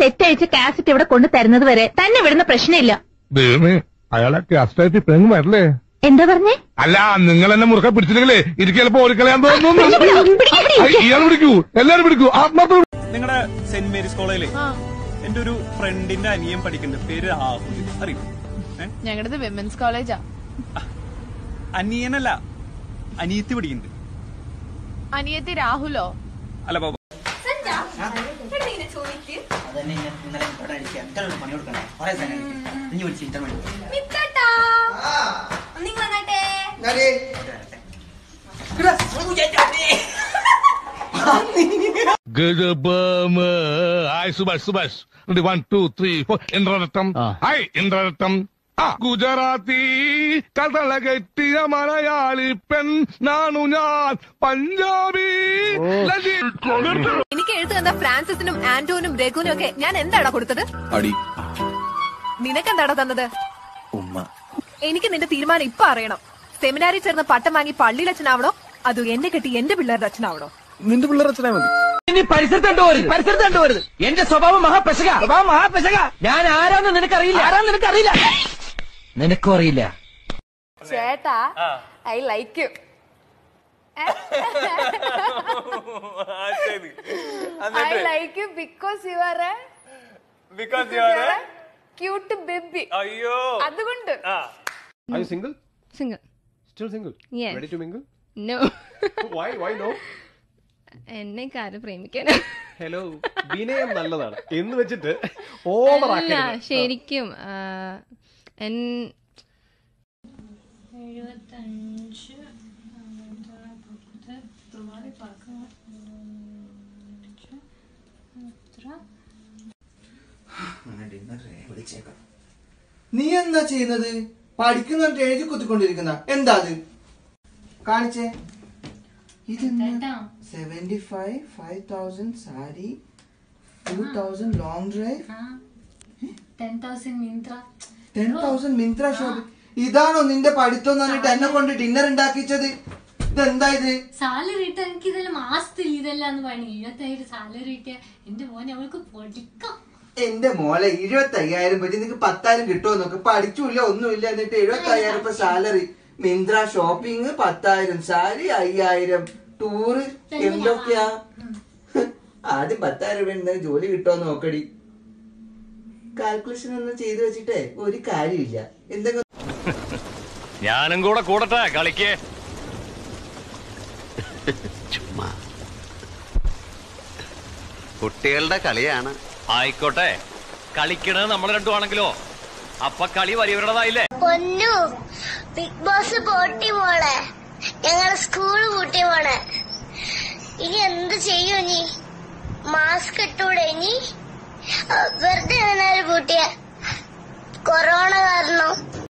Set അയച്ച് cassette ഇവിടെ കൊണ്ടു തരുന്നത് വരെ തന്നെ വിടുന്ന പ്രശ്നമില്ല ദൈവമേ അയാളെ കാസ്റ്റായിട്ട് ഇപ്പഴെങ്കിലും വരല്ലേ എന്താ പറഞ്ഞേ അല്ല നിങ്ങൾ എന്നെ മുറുക്കെ പിടിച്ചില്ലെങ്കിലേ എനിക്ക് ചിലപ്പോ ഓടിക്കളയാൻ തോന്നുന്നു ഇയാൾ പിടിക്കൂ എല്ലാരും പിടിക്കൂ ആത്മാർത്ഥ നിങ്ങളുടെ സെന്റ് മേരീസ് കോളേജിലെ എന്റെ ഒരു ഫ്രണ്ടിന്റെ അനിയൻ പഠിക്കുന്നുണ്ട് പേര് രാഹുൽ അറിയോ ഏ? ഞങ്ങളുടെ വിമൻസ് കോളേജാ അനിയനല്ല അനിയത്തി പഠിക്കുന്നുണ്ട് അനിയത്തി രാഹുലോ അല്ല ബാബ അതന്നെ ഞാൻ ഇന്നലെ ഇവിടെ അടിക്കുക ഇത്ര ഒരു പണി കൊടുക്കണേ കുറെ സമയം ഇനി വിളിച്ച് ഇത്ര മണി hi Subhash Subhash one two three four ഇന്ദ്രരത്തം ഹായ് ഇന്ദ്രരത്തം ആ ഗുജറാത്തി കഥള കെട്ടിയ മലയാളി പെൺ നാണു ഞാൻ പഞ്ചാബി ലജി- എനിക്ക് എഴുത്ത് തന്ന ഫ്രാൻസിസിനും ആന്റോനും രഘുവിനും ഒക്കെ ഞാൻ എന്താടാ കൊടുത്തത് അടി നിനക്കെന്താടാ തന്നത് ഉമ്മ എനിക്ക് നിന്റെ തീരുമാനം ഇപ്പൊ അറിയണം സെമിനാറിൽ ചേർന്ന് പട്ടം വാങ്ങി പള്ളിയിൽ അച്ഛനാവണോ അതോ എന്നെ കെട്ടി എന്റെ പിള്ളേരുടെ അച്ഛനാവണോ നിന്റെ പിള്ളേർ അച്ഛനാ മതി ഇനി പരിസരത്ത് കണ്ടുപോരുത് പരിസരത്ത് കണ്ടുപോരുത് എന്റെ സ്വഭാവം മഹാപെശക സ്വഭാവം മഹാപെശക ഞാൻ ആരാന്ന് നിനക്കറിയില്ല ആരാന്ന് നിനക്കറിയില്ല നിനക്കും അറിയില്ല ചേട്ടാ I like you I like you because you are a cute baby അയ്യോ അതുകൊണ്ട് Are you single? Single. Still single? Yes. Ready to mingle? No. Why? Why no? എന്നെ കാര്യം പ്രേമിക്കാൻ ഹലോ വിനയം നല്ലതാണ് എന്ന് വെച്ചിട്ട് ഓവർ അല്ല ആക്കരുത് ശരിക്കും ആ, എൻ വിളിച്ചേക്കാം നീ എന്താ ചെയ്യുന്നത് പഠിക്കുന്ന എഴുതി കുത്തിക്കൊണ്ടിരിക്കുന്ന എന്താ അത് കാണിച്ചേ ഇത് seventy five five thousand sari two thousand long drive ten thousand Myntra shop ഇതാണോ നിന്റെ പഠിത്തം എന്ന് പറഞ്ഞിട്ട് എന്നെ കൊണ്ട് ഡിന്നർ ഉണ്ടാക്കിച്ചത് ഇതെന്താ ഇത് സാലറി ഇട്ട എനിക്ക് ഇതെല്ലാം മാസത്തിൽ ഇതെല്ലാം പണി എഴുപത്തയ്യായിരം സാലറി കിട്ടിയ എന്റെ മോനെ അവൾക്ക് പൊടിക്കാം എന്റെ മോളെ ഇരുപത്തി അയ്യായിരം വെച്ച് നിനക്ക് പത്തായിരം കിട്ടുമോ നോക്ക് പഠിച്ചില്ല ഒന്നുമില്ല എന്നിട്ട് എഴുപത്തി അയ്യായിരം രൂപ സാലറി മിന്ത്ര ഷോപ്പിംഗ് പത്തായിരം സാരി അയ്യായിരം ടൂറ് എന്തൊക്കെയാ ആദ്യം പത്തായിരം രൂപ എന്തെങ്കിലും ജോലി കിട്ടുമോ നോക്കടി കാൽക്കുലേഷൻ ഒന്നും ചെയ്തു വെച്ചിട്ടേ ഒരു കാര്യമില്ല എന്തെങ്കിലും ഞാനും കൂടെ കൂടട്ടെ കളിക്ക് ചുമ്മാ കുട്ടികളുടെ കളിയാണ് ആയിക്കോട്ടെ കളിക്കണത് നമ്മൾ രണ്ടുമാണെങ്കിലോ അപ്പൊ കളി വലിയവരുടേതായില്ലേ പൊന്നു ബിഗ് ബോസ് പോട്ടി മോളെ ഞങ്ങളെ സ്കൂള് പൂട്ടി മോളെ ഇനി എന്ത് ചെയ്യും ഇനി മാസ്ക് ഇട്ടൂടെ ഇനി അഹ് വെറുതെ എന്തിനാ പൂട്ടിയ കൊറോണ കാരണം